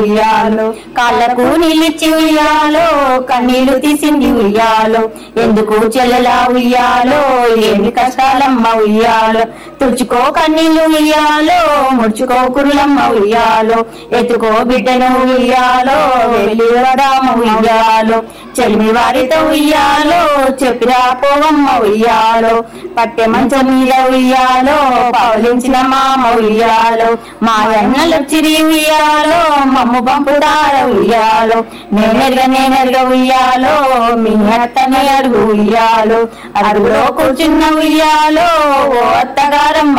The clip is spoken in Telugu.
ఉయ్యాలో కాళ్ళకు నీళ్ళిచ్చి ఉయ్యాలో కన్నీళ్లు తీసింది ఉయ్యాలో ఎందుకు చెల్లెలా ఉయ్యాలో ఏమి కష్టాలమ్మ ఉయ్యాలో తుడుచుకో కన్నీళ్లు ఉయ్యాలో ముడుచుకో కురులమ్మ ఉయ్యాలో ఎత్తుకో బిడ్డను ఉయ్యాలో వెళ్ళి వడామ ఉయ్యాలో చెలిమి వారితో ఉయ్యాలో చెప్పిరా పోవమ్మ ఉయ్యాలో పట్టె మంచం మీద ఉయ్యాలో పౌలించిన మామ ఉయ్యాలో మా అన్నలు చిరి ఉయ్యాలో మమ్ము పంపుదార ఉయ్యాలో నేనెరగ నేనెరగ ఉయ్యాలో మీ అత్తనే అడుగు ఉయ్యాలో అడుగులో కూర్చున్న ఉయ్యాలో ఓ అత్తగారమ్మ